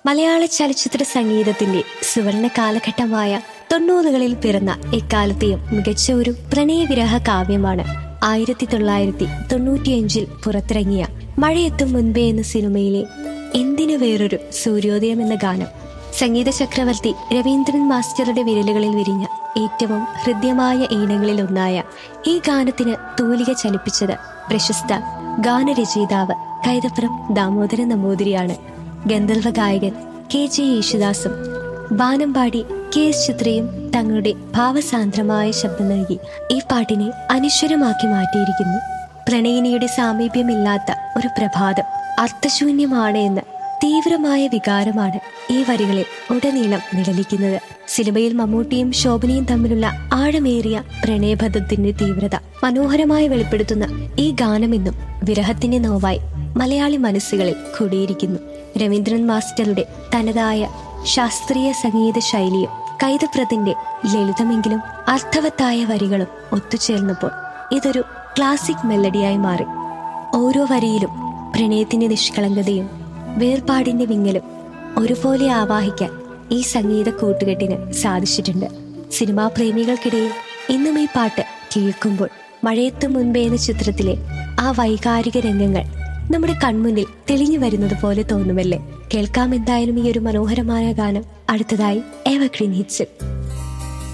മലയാള ചലച്ചിത്ര സംഗീതത്തിന്റെ സുവർണ കാലഘട്ടമായ തൊണ്ണൂറുകളിൽ പിറന്ന എക്കാലത്തെയും മികച്ച ഒരു പ്രണയവിരഹ കാവ്യമാണ് ആയിരത്തി തൊള്ളായിരത്തി തൊണ്ണൂറ്റിയഞ്ചിൽ പുറത്തിറങ്ങിയ മഴയെത്തും മുൻപേ എന്ന സിനിമയിലെ എന്തിനു വേറൊരു സൂര്യോദയം എന്ന ഗാനം സംഗീത ചക്രവർത്തി രവീന്ദ്രൻ മാസ്റ്ററുടെ വിരലുകളിൽ വിരിഞ്ഞ ഏറ്റവും ഹൃദ്യമായ ഈണങ്ങളിൽ ഒന്നായ ഈ ഗാനത്തിന് തൂലിക ചലിപ്പിച്ചത് പ്രശസ്ത ഗാനരചയിതാവ് കൈതപ്പുറം ദാമോദരൻ നമ്പൂതിരിയാണ് ഗന്ധർവ ഗായകൻ കെ ജെ യേശുദാസും ബാനമ്പാടി കെ എസ് ചിത്രയും തങ്ങളുടെ ഭാവസാന്ദ്രമായ ശബ്ദം നൽകി ഈ പാട്ടിനെ അനശ്വരമാക്കി മാറ്റിയിരിക്കുന്നു പ്രണയിനിയുടെ സാമീപ്യമില്ലാത്ത ഒരു പ്രഭാതം അർത്ഥശൂന്യമാണ് എന്ന് തീവ്രമായ വികാരമാണ് ഈ വരികളിൽ ഉടനീളം നിഴലിക്കുന്നത് സിനിമയിൽ മമ്മൂട്ടിയും ശോഭനയും തമ്മിലുള്ള ആഴമേറിയ പ്രണയബന്ധത്തിന്റെ തീവ്രത മനോഹരമായി വെളിപ്പെടുത്തുന്ന ഈ ഗാനമെന്നും വിരഹത്തിന്റെ നോവായി മലയാളി മനസ്സുകളിൽ കുടിയിരിക്കുന്നു രവീന്ദ്രൻ മാസ്റ്ററുടെ തനതായ ശാസ്ത്രീയ സംഗീത ശൈലിയും കൈതപ്രതിന്റെ ലളിതമെങ്കിലും അർത്ഥവത്തായ വരികളും ഒത്തുചേർന്നപ്പോൾ ഇതൊരു ക്ലാസിക് മെലഡിയായി മാറി ഓരോ വരിയിലും പ്രണയത്തിന്റെ നിഷ്കളങ്കതയും വേർപാടിന്റെ വിങ്ങലും ഒരുപോലെ ആവാഹിക്കാൻ ഈ സംഗീത കൂട്ടുകെട്ടിന് സാധിച്ചിട്ടുണ്ട് സിനിമാ പ്രേമികൾക്കിടയിൽ ഇന്നും ഈ പാട്ട് കേൾക്കുമ്പോൾ മഴയത്തു മുൻപേ എന്ന ചിത്രത്തിലെ ആ വൈകാരിക രംഗങ്ങൾ നമ്മുടെ കൺമുന്നിൽ തെളിഞ്ഞു വരുന്നത് പോലെ തോന്നുമല്ലേ കേൾക്കാം എന്തായാലും ഈ ഒരു മനോഹരമായ ഗാനം അടുത്തതായി എവർഗ്രീൻ ഹിറ്റ്സിൽ